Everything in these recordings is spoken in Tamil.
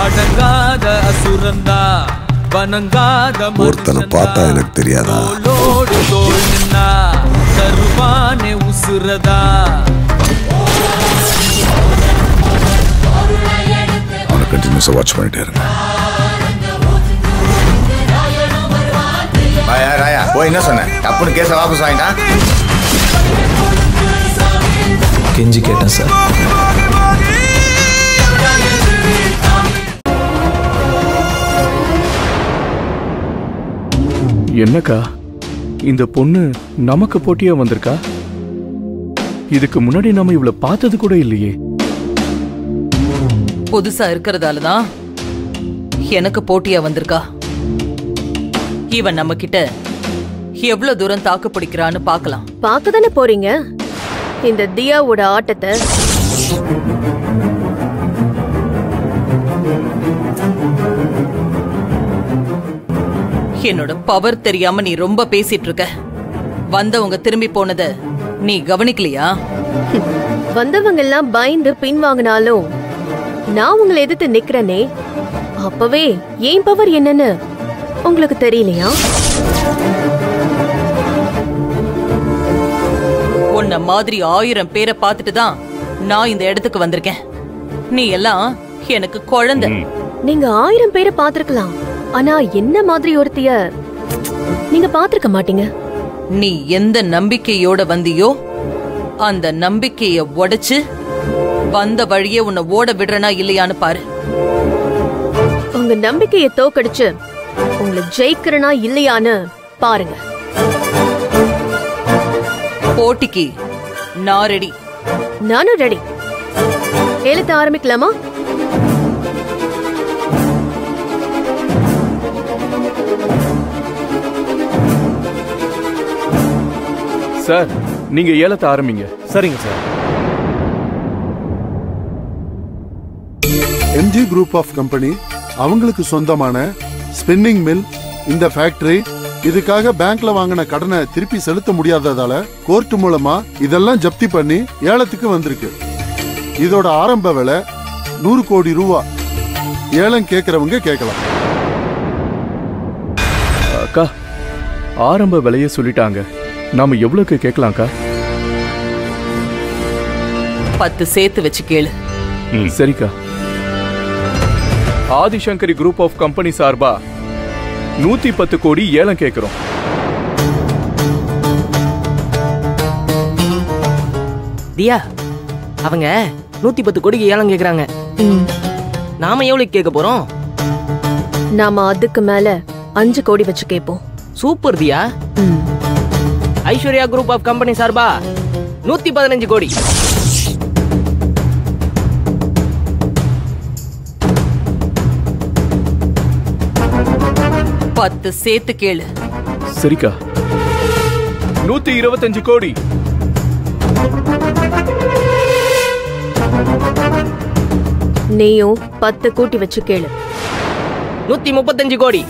அடங்காத அசுரந்தா வணங்காத ஒருத்தனை பார்த்தா எனக்கு தெரியாதா தோளோடு தோள் நின்னா தருவானே உசுரதா அவனை கண்டினியூஸாக வாட்ச் பண்ணிட்டே இருங்க ராயா ராயா போய் என்ன சொன்ன தப்புன்னு கேஸை வாபஸ் வாங்கிட்டான் கெஞ்சி கேட்டேன் சார் என்னக்கா இந்த பொண்ணு நமக்கு போட்டியா வந்திருக்கா இதுக்கு முன்னாடி நாம இவள பார்த்தது கூட இல்லையே புதுசா இருக்கிறதால தான் எனக்கு போட்டியா வந்திருக்கா இவன் நம்ம கிட்ட எவ்வளவு தூரம் தாக்கு பிடிக்கிறான்னு பார்க்கலாம் பார்க்க தானே போறீங்க இந்த தியாவோட ஆட்டத்தை என்னோட பவர் தெரியாம நீ ரொம்ப பேசிட்டு இருக்க வந்தவங்க திரும்பி போனத நீ கவனிக்கலையா வந்தவங்க எல்லாம் பயந்து பின்வாங்கினாலும் நான் உங்களை எதிர்த்து நிக்கிறேனே அப்பவே ஏன் பவர் என்னன்னு உங்களுக்கு தெரியலையா உன்ன மாதிரி ஆயிரம் பேரை பார்த்துட்டு தான் நான் இந்த இடத்துக்கு வந்திருக்கேன் நீ எல்லாம் எனக்கு குழந்தை நீங்க ஆயிரம் பேரை பார்த்திருக்கலாம் ஆனா என்ன மாதிரி ஒருத்திய நீங்க பார்த்திருக்க மாட்டீங்க நீ எந்த நம்பிக்கையோட வந்தியோ அந்த நம்பிக்கைய உடைச்சு வந்த வழியே உன்னை ஓட விடுறனா இல்லையான்னு பாரு உங்க நம்பிக்கைய தோக்கடிச்சு உங்களை ஜெயிக்கிறனா இல்லையான்னு பாருங்க போட்டிக்கு நான் ரெடி நானும் ரெடி எழுத்த ஆரம்பிக்கலாமா சார் நீங்க ஏலத்தை ஆரம்பிங்க சரிங்க sir MG group of company அவங்களுக்கு சொந்தமான ஸ்பின்னிங் மில் இந்த ஃபேக்டரி இதுக்காக பேங்க்ல வாங்கின கடனை திருப்பி செலுத்த முடியாததால கோர்ட் மூலமா இதெல்லாம் ஜப்தி பண்ணி ஏலத்துக்கு வந்திருக்கு இதோட ஆரம்ப விலை நூறு கோடி ரூபா ஏலம் கேட்கறவங்க கேட்கலாம் அக்கா ஆரம்ப விலைய சொல்லிட்டாங்க நாம எவ்வளவுக்கு கேட்கலாம்க்கா பத்து சேர்த்து வச்சு கேளு சரிக்கா ஆதிசங்கரி குரூப் ஆஃப் கம்பெனி சார்பா நூத்தி பத்து கோடி ஏலம் கேட்கிறோம் தியா அவங்க நூத்தி பத்து கோடிக்கு ஏலம் கேக்குறாங்க நாம எவ்வளவு கேட்க போறோம் நாம அதுக்கு மேல அஞ்சு கோடி வச்சு கேட்போம் super Diya Aishwarya group of company சார்பா நூத்தி பதினஞ்சு கோடி பத்து சேர்த்து கேளு சரிக்கா நூத்தி இருபத்தஞ்சு கோடி நீயும் பத்து கூட்டி வச்சு கேளு நூத்தி முப்பத்தஞ்சு கோடி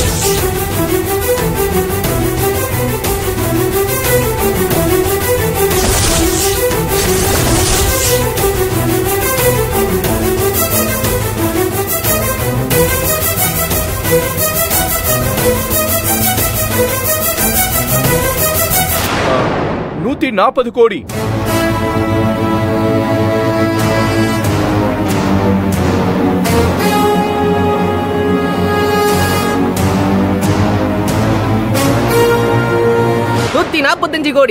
நூத்தி நாற்பது கோடி நூத்தி நாற்பத்தஞ்சு கோடி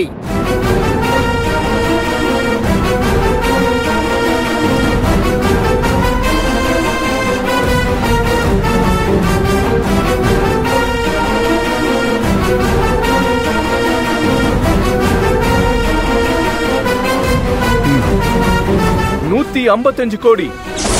நூத்தி ஐம்பத்தஞ்சு கோடி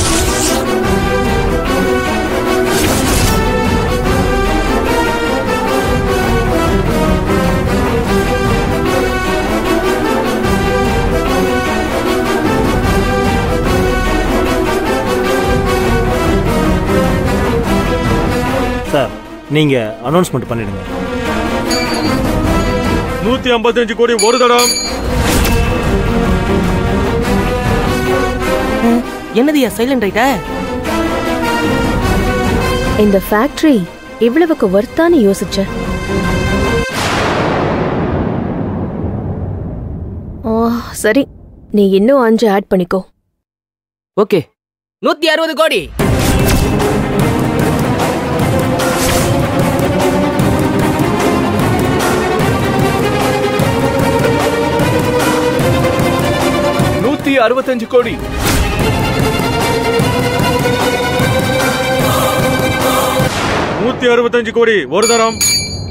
சார் நீங்க அனௌன்ஸ்மெண்ட் பண்ணிடுங்க நூத்தி ஐம்பத்தஞ்சு கோடி ஒரு தடம் என்னதியா சைலண்ட் ஆயிட்ட இந்த ஃபேக்டரி இவ்வளவுக்கு ஒர்த்தான்னு யோசிச்சேன் ஆ, சரி நீ இன்னும் அஞ்சு ஆட் பண்ணிக்கோ ஓகே நூத்தி அறுபது கோடி நூத்தி அறுபத்தஞ்சு கோடி நூத்தி அறுபத்தஞ்சு கோடி ஒரு தரம்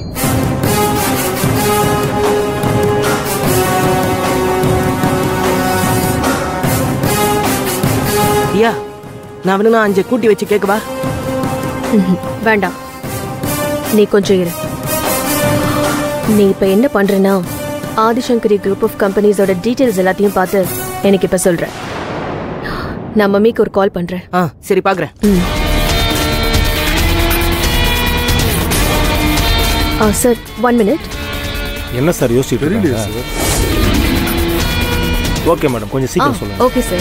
தியா நான் வேணும்னா அஞ்சு கூட்டி வச்சு கேட்கவா ம்ஹும். வேண்டாம் நீ கொஞ்சம் இரு நீ இப்ப என்ன பண்றேன்னா ஆதிசங்கரி குரூப் ஆஃப் கம்பெனிஸோட டீடைல்ஸ் எல்லாத்தையும் பார்த்து எனக்கு இப்ப சொல்ற நான் மம்மிக்கு ஒரு கால் பண்றேன் ஆ சரி பாக்குறேன் ம். ஆ சார் ஒன் மினிட் என்ன சார் யோசிச்சுட்டு தெரியலையே இருக்கீங்க சார் ஓகே மேடம் கொஞ்சம் ஆ சீக்கிரம் சொல்லுங்க ஓகே சார்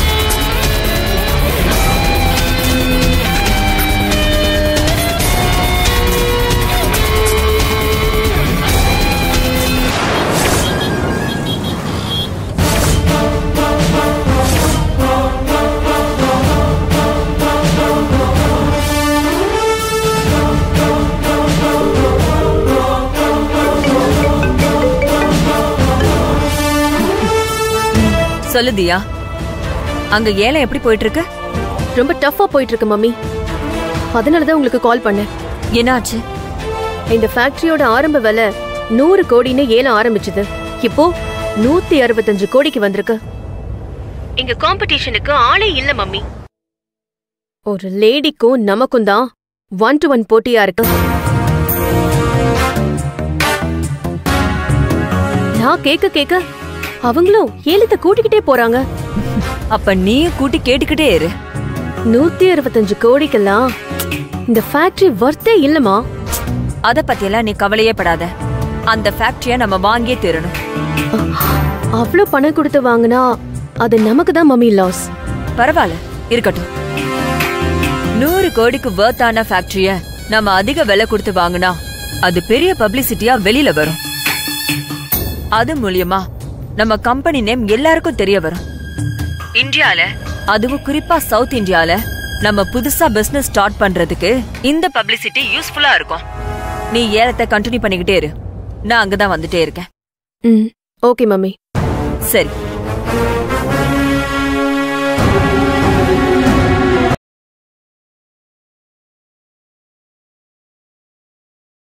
சொல்லு தியா அங்க ஏலம் எப்படி போயிட்டு இருக்கு ரொம்ப டஃப்பா போயிட்டு இருக்கு மம்மி அதனால தான் உங்களுக்கு கால் பண்ணேன் என்னாச்சு இந்த ஃபேக்டரியோட ஆரம்ப விலை நூறு கோடின்னு ஏலம் ஆரம்பிச்சது இப்போ நூத்தி அறுபத்தஞ்சு கோடிக்கு வந்திருக்கு இங்க காம்படிஷனுக்கு ஆளே இல்ல மம்மி ஒரு லேடிக்கும் நமக்கும் தான் ஒன் டு ஒன் போட்டியா இருக்கு நான் கேட்க கேட்க அவங்களும் ஏலத்தை கூட்டிக்கிட்டே போறாங்க அப்ப நீயும் கூட்டி கேட்டுக்கிட்டே இரு நூத்தி அறுபத்தஞ்சு கோடிக்கெல்லாம் இந்த ஃபேக்டரி வர்த்தே இல்லமா அத பத்தியெல்லாம் நீ கவலையே படாத அந்த ஃபேக்டரிய நம்ம வாங்கியே தீரணும் அவ்வளவு பணம் கொடுத்து வாங்கினா அது நமக்கு தான் மம்மி லாஸ் பரவாயில்ல இருக்கட்டும் நூறு கோடிக்கு வர்த்தான ஃபேக்டரிய நம்ம அதிக விலை கொடுத்து வாங்கினா அது பெரிய பப்ளிசிட்டியா வெளியில வரும் அது மூலியமா நம்ம கம்பெனி நேம் எல்லாருக்கும் தெரிய வரும் இந்தியால அதுவும் குறிப்பா சவுத் இந்தியால நம்ம புதுசா பிசினஸ் ஸ்டார்ட் பண்றதுக்கு இந்த பப்ளிசிட்டி யூஸ்ஃபுல்லா இருக்கும் நீ ஏலத்தை கண்டினியூ பண்ணிக்கிட்டே இரு நான் அங்கதான் வந்துட்டே இருக்கேன் ம் ஓகே மம்மி சரி